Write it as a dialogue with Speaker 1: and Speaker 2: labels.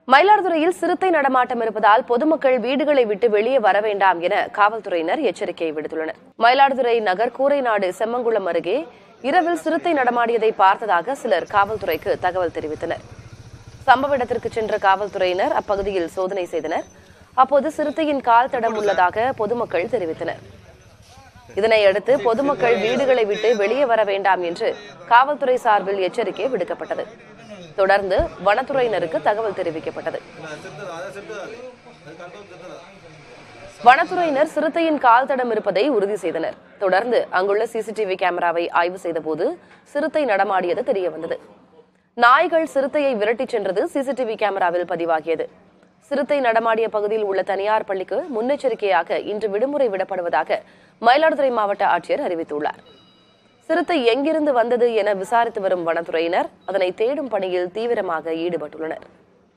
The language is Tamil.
Speaker 1: மயிலாடுதுறையில் சிறுத்தை நடமாட்டம் இருப்பதால் பொதுமக்கள் வீடுகளை விட்டு வெளியே வர வேண்டாம் என காவல்துறையினர் எச்சரிக்கை விடுத்துள்ளனர் மயிலாடுதுறை நகர் கூரைநாடு செம்மங்குளம் அருகே இரவில் சிறுத்தை நடமாடியதை பார்த்ததாக சிலர் காவல்துறைக்கு தகவல் தெரிவித்தனர் சம்பவ இடத்திற்கு சென்ற காவல்துறையினர் அப்பகுதியில் சோதனை செய்தனர் அப்போது சிறுத்தையின் கால் தடம் உள்ளதாக பொதுமக்கள் தெரிவித்தனர் இதனை அடுத்து பொதுமக்கள் வீடுகளை விட்டு வெளியே வர வேண்டாம் என்று காவல்துறை சார்பில் எச்சரிக்கை விடுக்கப்பட்டது தொடர்ந்து வனத்துறையினருக்கு தகவல் தெரிவிக்கப்பட்டது வனத்துறையினர் சிறுத்தையின் கால் தடம் இருப்பதை உறுதி செய்தனர் தொடர்ந்து அங்குள்ள சிசிடிவி கேமராவை ஆய்வு செய்தபோது சிறுத்தை நடமாடியது தெரியவந்தது நாய்கள் சிறுத்தையை விரட்டிச் சென்றது சிசிடிவி கேமராவில் பதிவாகியது சிறுத்தை நடமாடிய பகுதியில் உள்ள தனியார் பள்ளிக்கு முன்னெச்சரிக்கையாக இன்று விடுமுறை விடப்படுவதாக மயிலாடுதுறை மாவட்ட ஆட்சியர் அறிவித்துள்ளார் சிறுத்தை எங்கிருந்து வந்தது என விசாரித்து வரும் வனத்துறையினர் அதனை தேடும் பணியில் தீவிரமாக ஈடுபட்டுள்ளனர்